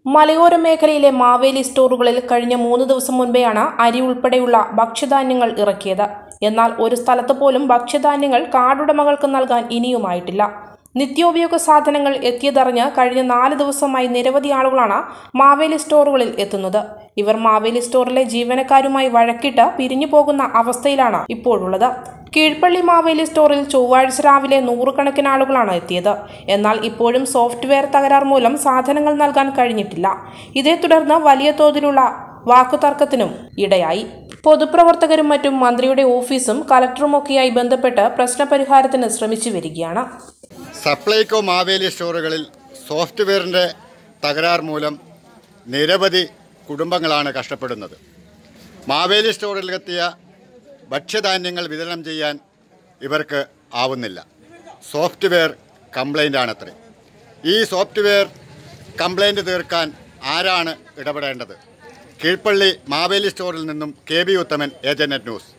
മലയോര മേഖലയിലെ മാവേലി സ്റ്റോറുകളിൽ കഴിഞ്ഞ മൂന്ന് ദിവസം മുൻപെയാണ് അരി ഉൾപ്പെടെയുള്ള ഭക്ഷ്യധാന്യങ്ങൾ ഇറക്കിയത് എന്നാൽ ഒരു സ്ഥലത്ത് പോലും ഭക്ഷ്യധാന്യങ്ങൾ കാർഡുടമകൾക്ക് നൽകാൻ ഇനിയുമായിട്ടില്ല നിത്യോപയോഗ സാധനങ്ങൾ എത്തിയതറിഞ്ഞ് കഴിഞ്ഞ നാല് ദിവസമായി നിരവധി ആളുകളാണ് മാവേലി സ്റ്റോറുകളിൽ എത്തുന്നത് ഇവർ മാവേലി സ്റ്റോറിലെ ജീവനക്കാരുമായി വഴക്കിട്ട് പിരിഞ്ഞു പോകുന്ന അവസ്ഥയിലാണ് ഇപ്പോഴുള്ളത് കീഴ്പള്ളി മാവേലി സ്റ്റോറിൽ ചൊവ്വാഴ്ച രാവിലെ നൂറുകണക്കിന് ആളുകളാണ് എത്തിയത് എന്നാൽ ഇപ്പോഴും സോഫ്റ്റ്വെയർ തകരാർ മൂലം സാധനങ്ങൾ നൽകാൻ കഴിഞ്ഞിട്ടില്ല ഇതേ തുടർന്ന് വലിയ തോതിലുള്ള വാക്കുതർക്കത്തിനും ഇടയായി പൊതുപ്രവർത്തകരും മറ്റും മന്ത്രിയുടെ ഓഫീസും കലക്ടറുമൊക്കെയായി ബന്ധപ്പെട്ട് പ്രശ്നപരിഹാരത്തിന് ശ്രമിച്ചു വരികയാണ് സപ്ലൈകോ മാവേലി സ്റ്റോറുകളിൽ സോഫ്റ്റ്വെയറിൻ്റെ തകരാർ മൂലം നിരവധി കുടുംബങ്ങളാണ് കഷ്ടപ്പെടുന്നത് മാവേലി സ്റ്റോറിലെത്തിയ ഭക്ഷ്യധാന്യങ്ങൾ വിതരണം ചെയ്യാൻ ഇവർക്ക് ആവുന്നില്ല സോഫ്റ്റ്വെയർ കംപ്ലൈൻ്റ് ആണത്രേ ഈ സോഫ്റ്റ്വെയർ കംപ്ലൈൻറ്റ് തീർക്കാൻ ആരാണ് ഇടപെടേണ്ടത് കീഴ്പള്ളി മാവേലി സ്റ്റോറിൽ നിന്നും K B Uthaman agent news